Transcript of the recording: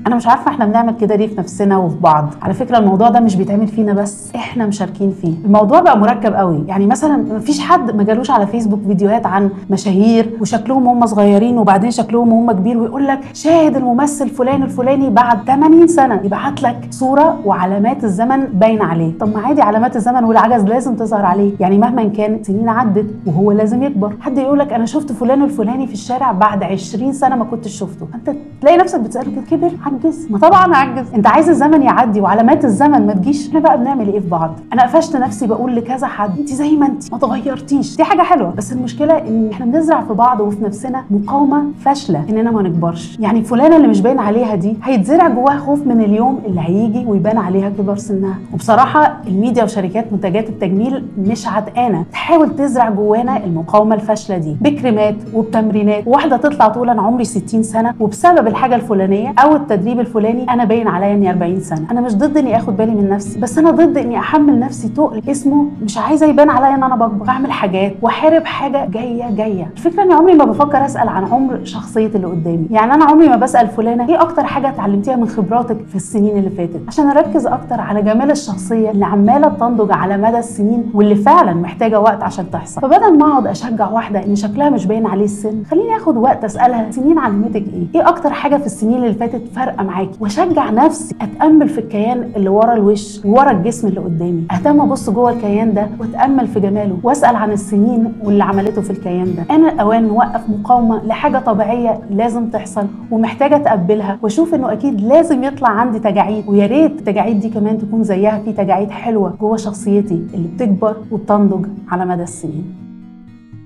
انا مش عارفه احنا بنعمل كده ليه في نفسنا وفي بعض على فكره الموضوع ده مش بيتعمل فينا بس احنا مشاركين فيه الموضوع بقى مركب قوي يعني مثلا مفيش حد ما جالوش على فيسبوك فيديوهات عن مشاهير وشكلهم هم صغيرين وبعدين شكلهم هم كبير ويقول لك شاهد الممثل فلان الفلاني بعد 80 سنه يبعت لك صوره وعلامات الزمن باينه عليه طب ما عادي علامات الزمن والعجز لازم تظهر عليه يعني مهما كان سنين عدت وهو لازم يكبر حد يقول لك انا شفت فلان الفلاني في الشارع بعد 20 سنه ما كنتش شفته انت تلاقي نفسك بتساله كده كبر عجز ما طبعا عجز انت عايز الزمن يعدي وعلامات الزمن ما تجيش احنا بقى بنعمل ايه في بعض انا قفشت نفسي بقول لكذا حد انت زي ما انت ما تغيرتيش دي حاجه حلوه بس المشكله ان احنا بنزرع في بعض وفي نفسنا مقاومه فاشله اننا ما نكبرش يعني فلانه اللي مش باين عليها دي هيتزرع جواها خوف من اليوم اللي هيجي ويبان عليها كبر سنها وبصراحه الميديا وشركات منتجات التجميل مش عتقانه تحاول تزرع جوانا المقاومه الفاشله دي بكريمات وبتمرينات واحده تطلع تقول انا عمري 60 سنه وبسبب الحاجه الفلانيه او التدريب الفلاني انا باين عليا اني 40 سنه انا مش ضد اني اخد بالي من نفسي بس انا ضد اني احمل نفسي تقل اسمه مش عايزه يبان عليا ان انا بكبر اعمل حاجات واحارب حاجه جايه جايه الفكره اني عمري ما بفكر اسال عن عمر شخصيه اللي قدامي يعني انا عمري ما بسال فلانه ايه اكتر حاجه اتعلمتيها من خبراتك في السنين اللي فاتت عشان اركز اكتر على جمال الشخصيه اللي عماله بتنضج على مدى السنين واللي فعلا محتاجه وقت عشان تحصل فبدل ما اقعد اشجع واحده ان شكلها مش باين عليه السن خليني اخد وقت اسالها سنين علمتك ايه ايه اكتر حاجه في السنين اللي فاتت فارقه معاكي واشجع نفسي اتامل في الكيان اللي ورا الوش ورا الجسم اللي قدامي اهتم ابص جوه الكيان ده واتامل في جماله واسال عن السنين واللي عملته في الكيان ده انا الاوان نوقف مقاومه لحاجه طبيعيه لازم تحصل ومحتاجه اتقبلها واشوف انه اكيد لازم يطلع عندي تجاعيد ويا ريت التجاعيد دي كمان تكون زيها في تجاعيد حلوه جوه شخصيتي اللي بتكبر وبتنضج على مدى السنين